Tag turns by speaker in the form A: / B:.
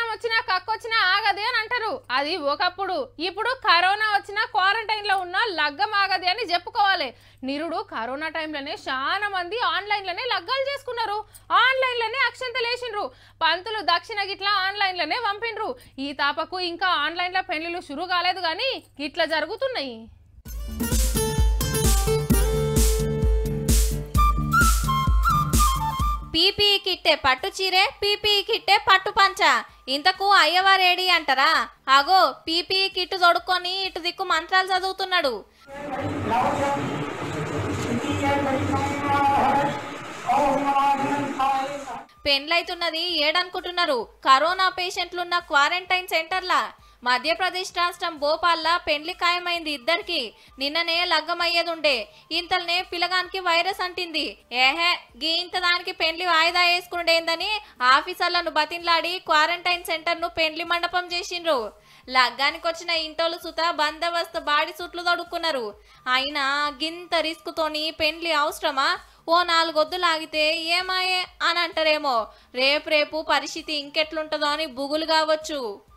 A: వచ్చినా కక్కొచ్చినా ఆగది అని అంటారు అది ఒకప్పుడు ఇప్పుడు కరోనా వచ్చినా క్వారంటైన్ లో ఉన్న లగ్గం ఆగది అని చెప్పుకోవాలి నిరుడు కరోనా టైంలోనే చాలా మంది ఆన్లైన్ లోనే లగ్గాలు చేసుకున్నారు ఆన్లైన్ లోనే అక్షంతలు వేసిండ్రు పంతులు దక్షిణ గిట్లా ఆన్లైన్ లోనే పంపిండ్రు ఈ తాపకు ఇంకా ఆన్లైన్ లో పెళ్లిళ్ళు షురు కాలేదు కానీ ఇట్లా జరుగుతున్నాయి
B: పీపీఈ కిట్టే పట్టు చీరే పీపీఈ కిట్టే పట్టు పంచ ఇంతకు అయ్యవారేడి అంటారా అగో పీపీఈ కిట్టు తొడుక్కొని ఇటు దిక్కు మంత్రాలు చదువుతున్నాడు పెండ్లైతున్నది ఏడనుకుంటున్నారు కరోనా పేషెంట్లున్న క్వారంటైన్ సెంటర్లా మధ్యప్రదేశ్ రాష్ట్రం భోపాల్లా పెండ్లి ఖాయమైంది ఇద్దరికి నిన్ననే లగ్గమయ్యేదుండే ఇంతల్నే పిల్లగానికి వైరస్ అంటింది ఏహే గీ ఇంత దానికి పెండ్లి వాయిదా వేసుకుండేందని ఆఫీసర్లను బతిన్లాడి క్వారంటైన్ సెంటర్ ను పెండ్లి మండపం చేసిండ్రు లగ్గానికి వచ్చిన ఇంటోలు సుత బందోబస్తు బాడీ సూట్లు తొడుక్కున్నారు అయినా గింత రిస్క్ తోని పెండ్లి అవసరమా ఓ నాలుగొద్దులు ఆగితే ఏమాయే అని అంటారేమో రేపు రేపు పరిస్థితి ఇంకెట్లుంటుందో అని బుగులు కావచ్చు